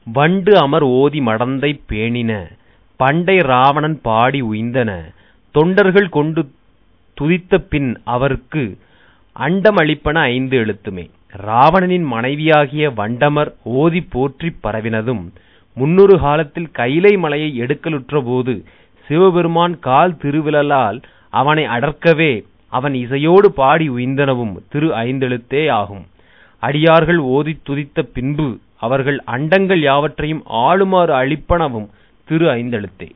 வண்டு அமர் ஓதி மடந்தை பேணின பண்டை ராவணன் பாடி உய்ந்தன தொண்டர்கள் கொண்டு துதித்த பின் அவருக்கு அண்டம் அளிப்பன ஐந்து எழுத்துமே ராவணனின் மனைவியாகிய வண்டமர் ஓதி போற்றிப் பரவினதும் முன்னொரு காலத்தில் கைலை மலையை எடுக்கலுற்ற போது சிவபெருமான் கால் திருவிழலால் அவனை அடர்க்கவே அவன் இசையோடு பாடி உய்ந்தனவும் திரு ஐந்தெழுத்தே ஆகும் அடியார்கள் ஓதித் துதித்த பின்பு அவர்கள் அண்டங்கள் யாவற்றையும் ஆளுமாறு அளிப்பனவும் திரு ஐந்தெழுத்தே